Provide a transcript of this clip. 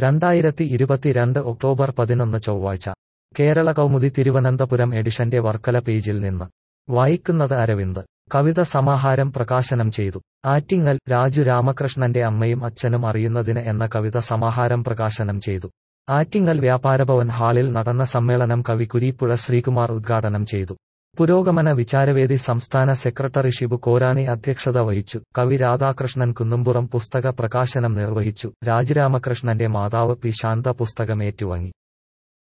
രണ്ടായിരത്തി ഇരുപത്തിരണ്ട് ഒക്ടോബർ പതിനൊന്ന് ചൊവ്വാഴ്ച കേരള കൗമുദി തിരുവനന്തപുരം എഡിഷന്റെ വർക്കല പേജിൽ നിന്ന് വായിക്കുന്നത് അരവിന്ദ് കവിത സമാഹാരം പ്രകാശനം ചെയ്തു ആറ്റിങ്ങൽ രാജു രാമകൃഷ്ണന്റെ അമ്മയും അച്ഛനും അറിയുന്നതിന് എന്ന കവിത സമാഹാരം പ്രകാശനം ചെയ്തു ആറ്റിങ്ങൽ വ്യാപാരഭവൻ ഹാളിൽ നടന്ന സമ്മേളനം കവി കുരീപ്പുഴ ശ്രീകുമാർ ഉദ്ഘാടനം ചെയ്തു പുരോഗമന വിചാരവേദി സംസ്ഥാന സെക്രട്ടറി ഷിബു കോരാണി അധ്യക്ഷത വഹിച്ചു കവി രാധാകൃഷ്ണൻ കുന്നുംപുറം പുസ്തക പ്രകാശനം നിർവഹിച്ചു രാജരാമകൃഷ്ണന്റെ മാതാവ് പി ശാന്ത പുസ്തകം ഏറ്റുവാങ്ങി